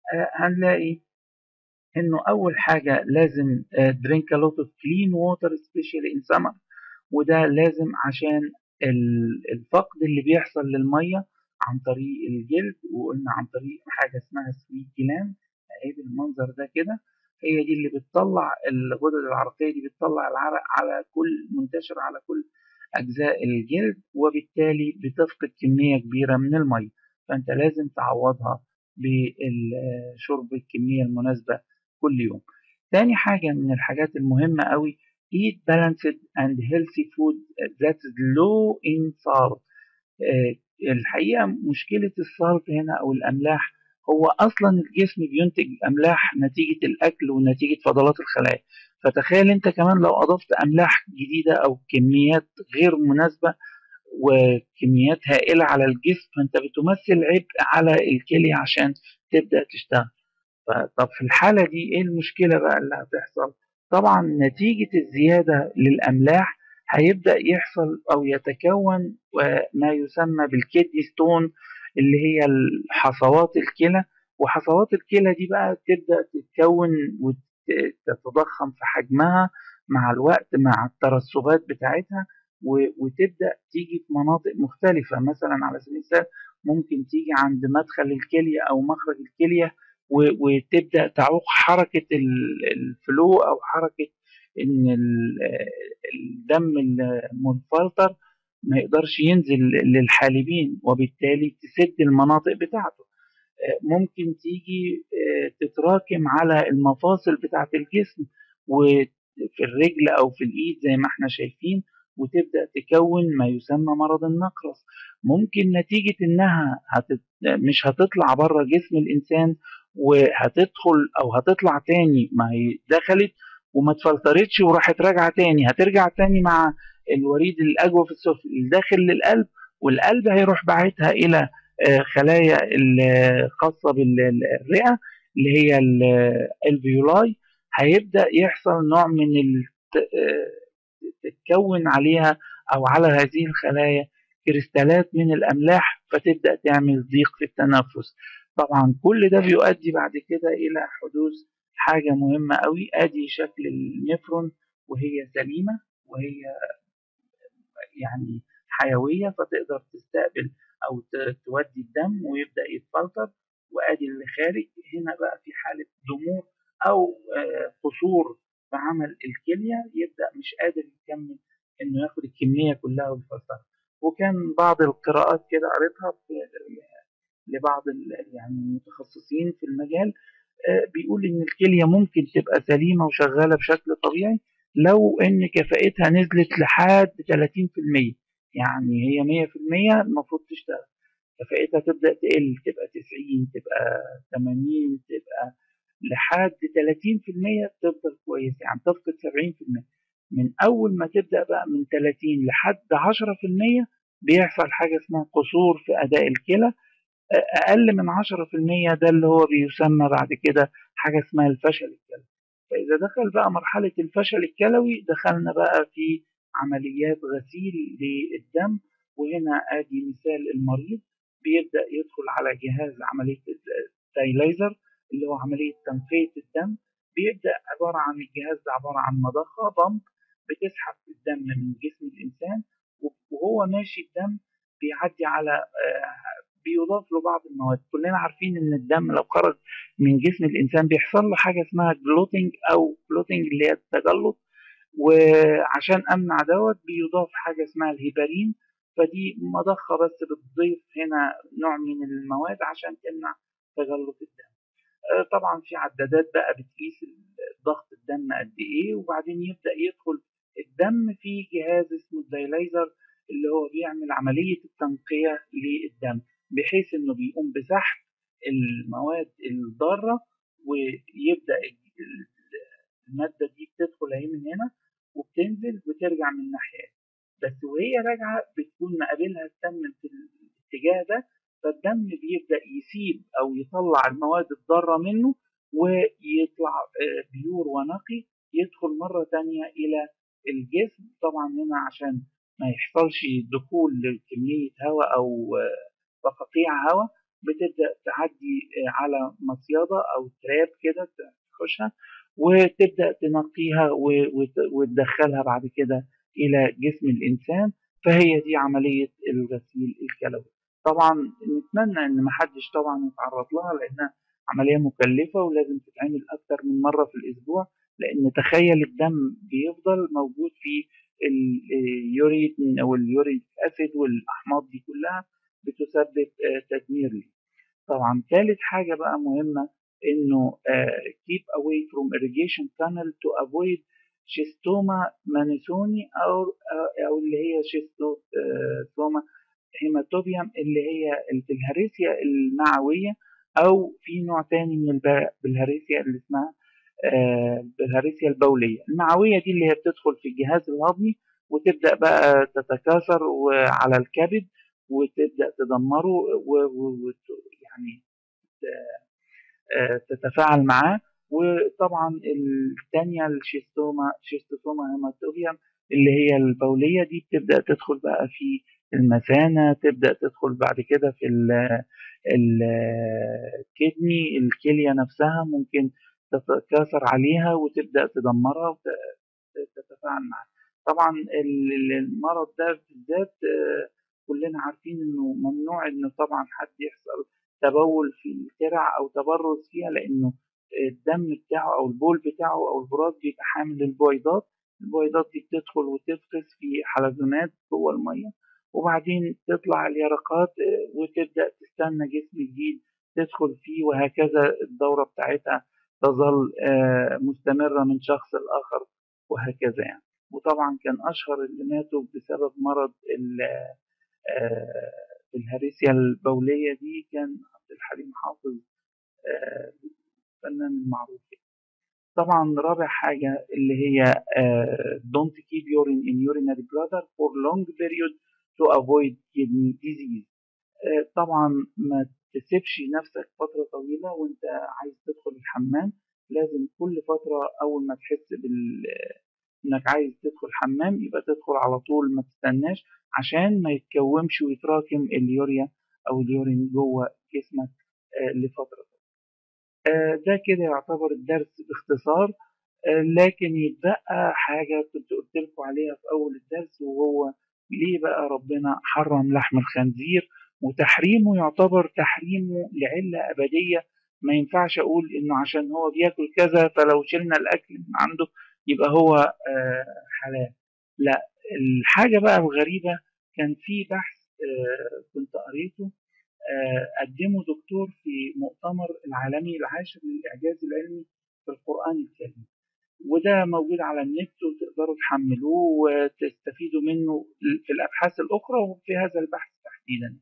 هنلاقي انه اول حاجه لازم درينك a lot of clean water especially in summer وده لازم عشان الفقد اللي بيحصل للميه عن طريق الجلد وقلنا عن طريق حاجه اسمها سويت جلاند اهي بالمنظر ده كده هي دي اللي بتطلع الغدد العرقيه دي بتطلع العرق على كل منتشر على كل اجزاء الجلد وبالتالي بتفقد كميه كبيره من الميه فانت لازم تعوضها بشرب الكميه المناسبه كل يوم تاني حاجه من الحاجات المهمه قوي eat balanced and healthy food that is low in salt الحقيقة مشكلة السالت هنا أو الأملاح هو أصلا الجسم بينتج أملاح نتيجة الأكل ونتيجة فضلات الخلايا فتخيل أنت كمان لو أضفت أملاح جديدة أو كميات غير مناسبة وكميات هائلة على الجسم فأنت بتمثل عبء على الكلية عشان تبدأ تشتغل طب في الحالة دي إيه المشكلة بقى اللي هتحصل؟ طبعا نتيجة الزيادة للأملاح هيبدأ يحصل أو يتكون ما يسمى بالكيدني ستون اللي هي حصوات الكلى وحصوات الكلى دي بقى تبدأ تتكون وتتضخم في حجمها مع الوقت مع الترسبات بتاعتها وتبدأ تيجي في مناطق مختلفة مثلا على سبيل المثال ممكن تيجي عند مدخل الكلية أو مخرج الكلية وتبدأ تعوق حركة الفلو أو حركة إن الدم المنفلتر ما يقدرش ينزل للحالبين وبالتالي تسد المناطق بتاعته ممكن تيجي تتراكم على المفاصل بتاعة الجسم وفي الرجل أو في الإيد زي ما احنا شايفين وتبدأ تكون ما يسمى مرض النقرس ممكن نتيجة إنها هتت... مش هتطلع بره جسم الإنسان وهتدخل أو هتطلع تاني ما هي دخلت وما اتفلترتش وراحت راجعة تاني هترجع تاني مع الوريد الأجوف السفلي الداخل للقلب والقلب هيروح باعتها إلى خلايا الخاصة بالرئة اللي هي الفيولاي هيبدأ يحصل نوع من تتكون عليها أو على هذه الخلايا كريستالات من الأملاح فتبدأ تعمل ضيق في التنفس طبعا كل ده بيؤدي بعد كده إلى حدوث حاجة مهمة قوي أدي شكل النفرون وهي سليمة وهي يعني حيوية فتقدر تستقبل أو تودي الدم ويبدأ يتفلتر وأدي اللي خارج هنا بقى في حالة ضمور أو قصور في عمل الكلية يبدأ مش قادر يكمل إنه ياخد الكمية كلها ويفلترها وكان بعض القراءات كده قريتها لبعض يعني المتخصصين في المجال بيقول ان الكليه ممكن تبقى سليمه وشغاله بشكل طبيعي لو ان كفاءتها نزلت لحد 30% يعني هي 100% المفروض تشتغل كفاءتها تبدا تقل تبقى 90 تبقى 80 تبقى لحد 30% تفضل كويس يعني تفقد 70% من اول ما تبدا بقى من 30 لحد 10% بيحصل حاجه اسمها قصور في اداء الكلى اقل من 10% ده اللي هو بيسمى بعد كده حاجه اسمها الفشل الكلوي فاذا دخل بقى مرحله الفشل الكلوي دخلنا بقى في عمليات غسيل للدم وهنا ادي مثال المريض بيبدا يدخل على جهاز عمليه الدايليزر اللي هو عمليه تنقيه الدم بيبدا عباره عن الجهاز ده عباره عن مضخه بمب بتسحب الدم من جسم الانسان وهو ماشي الدم بيعدي على بيضاف له بعض المواد كلنا عارفين ان الدم لو خرج من جسم الانسان بيحصل له حاجه اسمها جلوتنج او جلوتنج اللي هي التجلط وعشان امنع دوت بيضاف حاجه اسمها الهيبارين فدي مضخه بس بتضيف هنا نوع من المواد عشان تمنع تجلط الدم طبعا في عدادات بقى بتقيس ضغط الدم قد ايه وبعدين يبدا يدخل الدم في جهاز اسمه الدايليزر اللي هو بيعمل عمليه التنقيه للدم بحيث انه بيقوم بسحب المواد الضاره ويبدا الماده دي بتدخل اهي من هنا وبتنزل وترجع من ناحيه بس وهي راجعه بتكون مقابلها الدم في الاتجاه ده فالدم بيبدا يسيب او يطلع المواد الضاره منه ويطلع بيور ونقي يدخل مره تانية الى الجسم طبعا هنا عشان ما يحصلش دخول لكميه هواء او فقاقيع هواء بتبدا تعدي على مصيده او تراب كده تخشها وتبدا تنقيها وتدخلها بعد كده الى جسم الانسان فهي دي عمليه الغسيل الكلوي طبعا نتمنى ان محدش طبعا يتعرض لها لانها عمليه مكلفه ولازم تتعمل اكتر من مره في الاسبوع لان تخيل الدم بيفضل موجود في اليوريت او اليوريك اسيد والاحماض دي كلها بتسبب تدمير ليه طبعا ثالث حاجه بقى مهمه انه keep away from irrigation tunnel to avoid شيستوما مانيسوني او او اللي هي شيستوما هيماتوبيوم اللي هي البلهارسيا المعويه او في نوع تاني من البلهارسيا اللي اسمها البلهارسيا البوليه المعويه دي اللي هي بتدخل في الجهاز الهضمي وتبدا بقى تتكاثر على الكبد وتبدا تدمره ويعني تتفاعل معاه وطبعا الثانيه الشيستوما شيستوما هيماتوبيوم اللي هي البوليه دي بتبدا تدخل بقى في المثانه تبدا تدخل بعد كده في الكدني الكليه نفسها ممكن تتكاثر عليها وتبدا تدمرها وتتفاعل معها طبعا المرض ده بالذات كلنا عارفين انه ممنوع انه طبعا حد يحصل تبول في الترع او تبرز فيها لانه الدم بتاعه او البول بتاعه او البراز بيبقى حامل البويضات البويضات دي بتدخل وتفقس في حلزونات جوه الميه وبعدين تطلع اليرقات وتبدا تستنى جسم جديد تدخل فيه وهكذا الدوره بتاعتها تظل مستمره من شخص لاخر وهكذا يعني وطبعا كان اشهر اللي ماتوا بسبب مرض الهريسيا البوليه دي كان عبد الحليم حافظ الفنان المعروف طبعا رابع حاجة اللي هي uh, don't keep urine in urinary bladder for long period to avoid kidney disease uh, طبعا ما تسيبش نفسك فترة طويلة وانت عايز تدخل الحمام لازم كل فترة أول ما تحس بال انك عايز تدخل حمام يبقى تدخل على طول ما تستناش عشان ما يتكومش ويتراكم اليوريا او اليورين جوه جسمك uh, لفترة ده كده يعتبر الدرس باختصار لكن يتبقى حاجة كنت قلت لكم عليها في أول الدرس وهو ليه بقى ربنا حرم لحم الخنزير وتحريمه يعتبر تحريمه لعلة أبدية ما ينفعش أقول إنه عشان هو بياكل كذا فلو شلنا الأكل من عنده يبقى هو حلال لا الحاجة بقى الغريبة كان في بحث كنت قريته قدمه دكتور في مؤتمر العالمي العاشر للإعجاز العلمي في القرآن الكريم وده موجود على النت وتقدروا تحملوه وتستفيدوا منه في الأبحاث الأخرى وفي هذا البحث تحديدا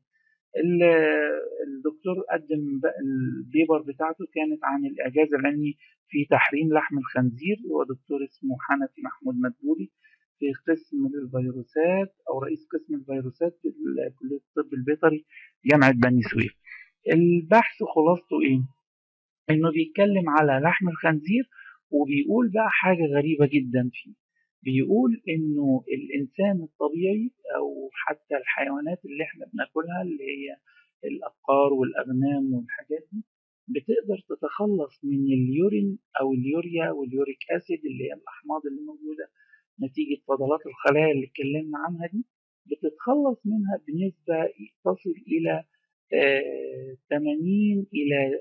الدكتور قدم البيبر بتاعته كانت عن الإعجاز العلمي في تحريم لحم الخنزير هو دكتور اسمه حنفي محمود مدبولي في قسم الفيروسات او رئيس قسم الفيروسات في كليه الطب البيطري جامعه بني سويف البحث خلاصته ايه انه بيتكلم على لحم الخنزير وبيقول بقى حاجه غريبه جدا فيه بيقول انه الانسان الطبيعي او حتى الحيوانات اللي احنا بناكلها اللي هي الابقار والاغنام والحاجات دي بتقدر تتخلص من اليورين او اليوريا واليوريك اسيد اللي هي الاحماض اللي موجوده نتيجة فضلات الخلايا اللي اتكلمنا عنها دي بتتخلص منها بنسبة تصل إلى 80 إلى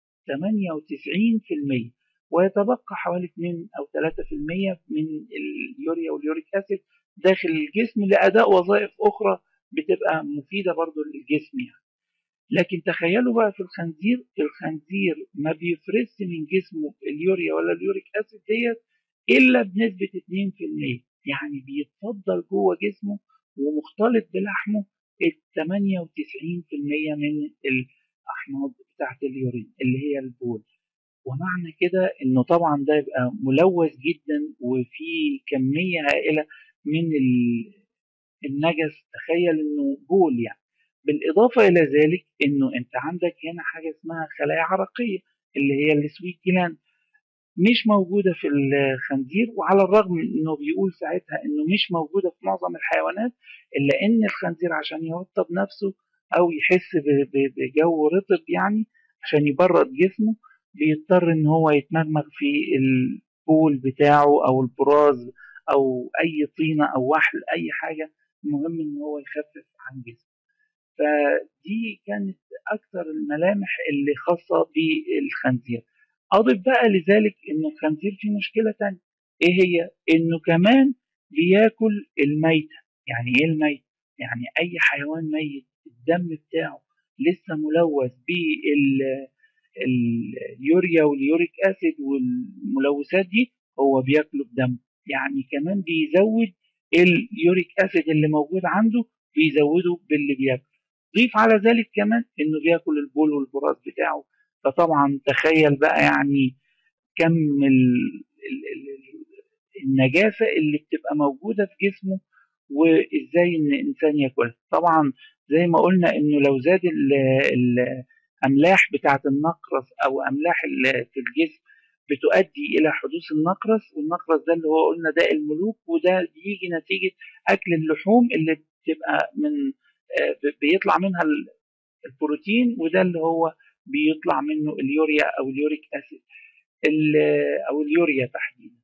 98% ويتبقى حوالي 2 أو 3% من اليوريا واليوريك أسيد داخل الجسم لأداء وظائف أخرى بتبقى مفيدة برضو للجسم يعني. لكن تخيلوا بقى في الخنزير الخنزير ما بيفرز من جسمه اليوريا ولا اليوريك أسيد ديت الا بنسبه 2% يعني بيتفضل جوه جسمه ومختلط بلحمه 98% من الاحماض بتاعت اليورين اللي هي البول ومعنى كده انه طبعا ده يبقى ملوث جدا وفي كميه هائله من النجس تخيل انه بول يعني بالاضافه الى ذلك انه انت عندك هنا حاجه اسمها خلايا عرقيه اللي هي السويت جلاند مش موجودة في الخنزير وعلى الرغم من انه بيقول ساعتها انه مش موجودة في معظم الحيوانات الا ان الخنزير عشان يرطب نفسه او يحس بجو رطب يعني عشان يبرد جسمه بيضطر ان هو يتمرمغ في البول بتاعه او البراز او اي طينه او وحل اي حاجه المهم ان هو يخفف عن جسمه فدي كانت اكثر الملامح اللي خاصه بالخنزير اضف بقى لذلك ان الخنزير فيه مشكله تانية ايه هي انه كمان بياكل الميته يعني ايه الميت يعني اي حيوان ميت الدم بتاعه لسه ملوث بال اليوريا واليوريك اسيد والملوثات دي هو بياكله بدم يعني كمان بيزود اليوريك اسيد اللي موجود عنده بيزوده باللي بياكله ضيف على ذلك كمان انه بياكل البول والبراز بتاعه فطبعا تخيل بقى يعني كم النجاسه اللي بتبقى موجوده في جسمه وازاي ان الانسان ياكلها طبعا زي ما قلنا انه لو زاد الاملاح بتاعه النقرس او املاح في الجسم بتؤدي الى حدوث النقرس والنقرس ده اللي هو قلنا داء الملوك وده بيجي نتيجه اكل اللحوم اللي بتبقى من بيطلع منها البروتين وده اللي هو بيطلع منه اليوريا او اليوريك اسيد او اليوريا تحديدا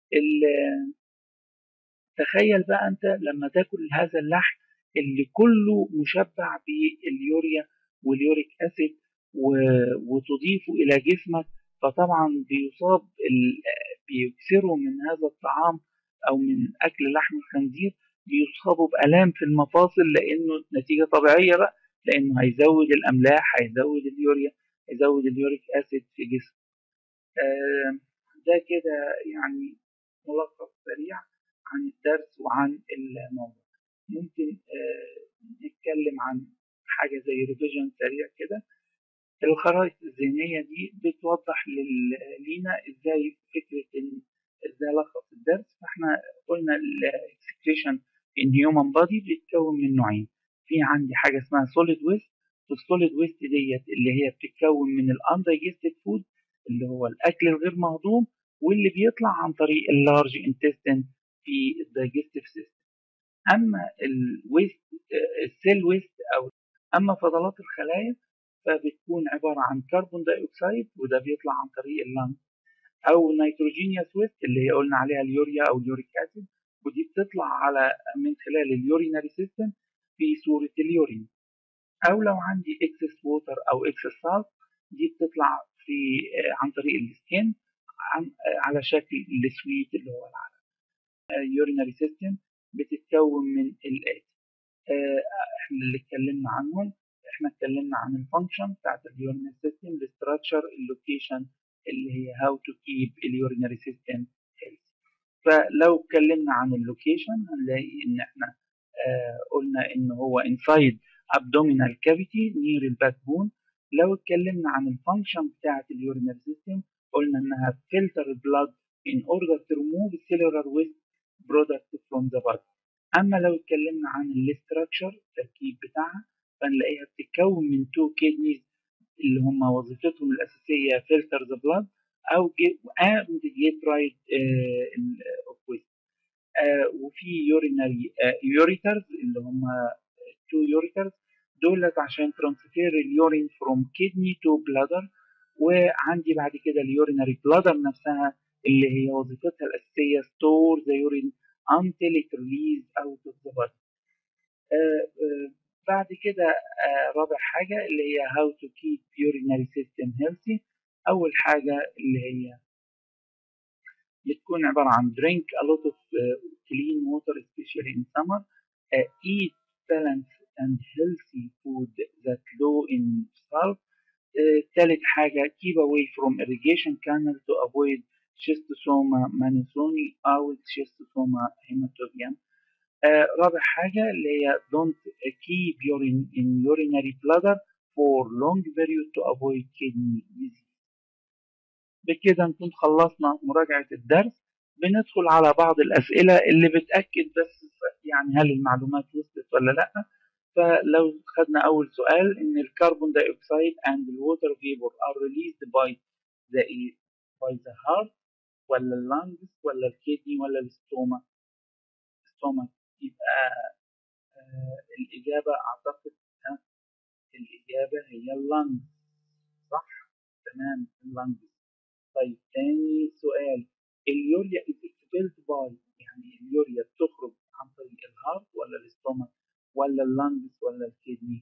تخيل بقى انت لما تاكل هذا اللحم اللي كله مشبع باليوريا واليوريك اسيد وتضيفه الى جسمك فطبعا بيصاب بيكسروا من هذا الطعام او من اكل لحم الخنزير بيصابوا بالام في المفاصل لانه نتيجه طبيعيه بقى لانه هيزود الاملاح هيزود اليوريا هيزود اليوريك اسيد في جسم آه ده كده يعني ملخص سريع عن الدرس وعن الموضوع ممكن آه نتكلم عن حاجه زي ريفيجن سريع كده الخرائط الذهنية دي بتوضح لينا ازاي فكرة ان ازاي الخص الدرس فاحنا قلنا الاكسكريشن ان هيومن بادي بيتكون من نوعين في عندي حاجة اسمها سوليد ويست والسوليد ويست ديت اللي هي بتتكون من الاندايجستد فود اللي هو الاكل الغير مهضوم واللي بيطلع عن طريق اللارج انتستين في الدايجستيف سيستم اما الويست السيل ويست او اما فضلات الخلايا فبتكون عبارة عن كربون داي أكسيد وده بيطلع عن طريق اللنج أو نيتروجينيوس ويست اللي هي قلنا عليها اليوريا أو اليوريك أسيد ودي بتطلع على من خلال اليورينري سيستم في صورة اليورين أو لو عندي اكسس ووتر أو اكسس سالت دي بتطلع في عن طريق السكين عن على شكل السويت اللي هو العلم اليورينري سيستم بتتكون من الآتي احنا اللي اتكلمنا عنهم احنا اتكلمنا عن الفانكشن بتاعت اليورينري سيستم الاستراكشر اللوكيشن اللي هي هاو تو كيب اليورينري سيستم فلو اتكلمنا عن اللوكيشن هنلاقي ان احنا آه قلنا ان هو انسايد abdominal cavity near الباك بون لو اتكلمنا عن الفانكشن بتاعت اليورينري سيستم قلنا انها filter blood in order to remove cellular waste product from the body اما لو اتكلمنا عن الاستراكشر التركيب بتاعها فنلاقيها بتتكون من تو كيدنيز اللي هم وظيفتهم الأساسية فلتر ذا بلاد أو and get right of waste وفي يورينري يوريترز اللي هم تو يوريترز دولت عشان ترانسفير اليورين فروم كيدني تو بلادر وعندي بعد كده اليورينري بلادر نفسها اللي هي وظيفتها الأساسية ستور ذا يورين until it release out of the body بعد كده آه رابع حاجة اللي هي how to keep urinary system healthy أول حاجة اللي هي بتكون عبارة عن drink a lot of uh, clean water especially in summer uh, eat balanced and healthy food that low in salt uh, ثالث حاجة keep away from irrigation canal to avoid schistosoma manisoni أو schistosoma hematobium آه رابع حاجة اللي هي don't keep urine in urinary bladder for long period to avoid kidney disease بكده نكون خلصنا مراجعة الدرس بندخل على بعض الأسئلة اللي بتأكد بس يعني هل المعلومات وصلت ولا لأ فلو خدنا أول سؤال إن الكربون دايوكسيد and the water vapor are released by the by the heart ولا اللانجز ولا الكدني ولا الستوما ستوما يبقى آه الإجابة أعتقد الإجابة هي اللنج صح تمام اللنج طيب تاني سؤال اليوريا is expelled by يعني اليوريا بتخرج عن طريق الهارت ولا الاستومك ولا اللنجز ولا الكدني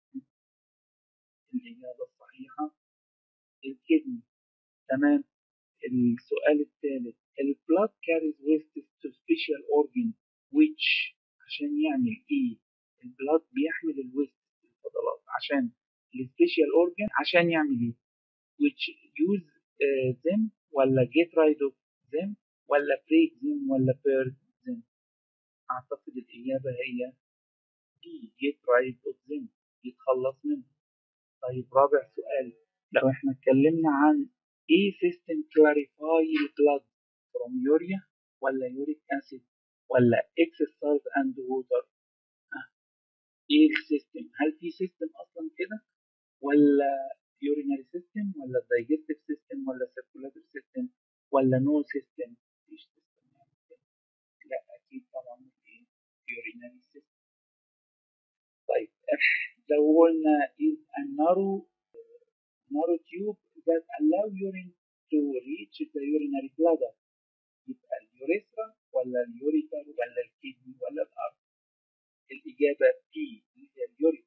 الإجابة الصحيحة الكدني تمام السؤال الثالث البلاد carries waste to special organ which عشان يعمل ايه البلاد بيحمل الويست الفضلات عشان السبيشال اورجن عشان يعمل ايه which use uh, them ولا get rid of them ولا break them ولا burn them اعتقد الاجابه هي دي get rid of them يتخلص منهم طيب رابع سؤال لو احنا اتكلمنا عن ايه system clarify blood from urea ولا uric acid ولا exercise and water ايه السيستم هل في سيستم اصلا كده ولا urinary system ولا digestive system ولا circulatory system ولا no system مفيش سيستم يعني كده لا اكيد طبعا ايه urinary system طيب لو قلنا is a narrow narrow tube that allow urine to reach the urinary bladder يبقى اليوريثرا ولا اليوريتر ولا الكدني ولا الارض الإجابة B هي اليوريثرا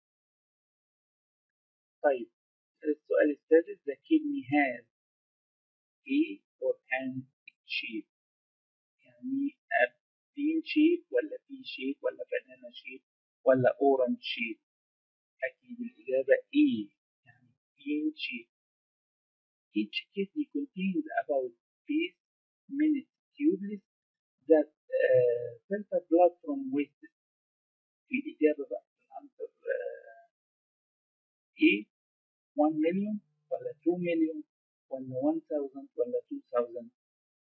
طيب السؤال السادس the kidney has A or an shape يعني a bean shape ولا P shape ولا banana shape ولا orange shape أكيد الإجابة A يعني bean shape each kidney contains about 8 minute tubeless that uh, filter blood from waste الإجابة بقى الأنسر إيه 1 مليون ولا 2 مليون ولا 1000 ولا 2000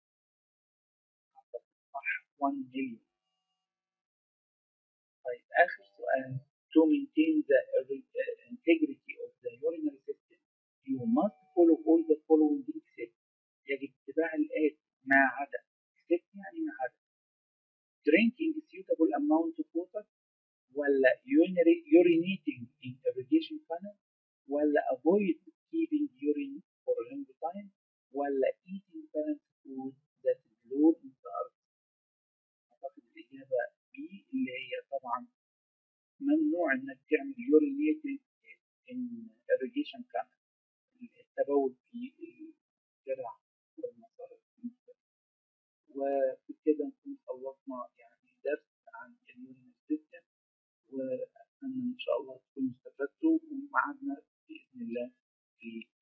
صح 1 مليون طيب آخر سؤال to maintain the integrity of the urinary system you must follow all the following except يجب اتباع الآتي ما عدا except يعني ما عدا drinking suitable amount of water ولا urinating in irrigation funnel ولا avoid keeping urine for a long time ولا eating balanced food that is low in carbs أعتقد الإجابة B اللي هي طبعا ممنوع إنك تعمل urinating in irrigation funnel التبول في الزرع والمصارف وبكده نكون خلصنا يعني درس عن اليورين سيستم وأتمنى إن شاء الله تكونوا استفدتوا ومعادنا بإذن الله في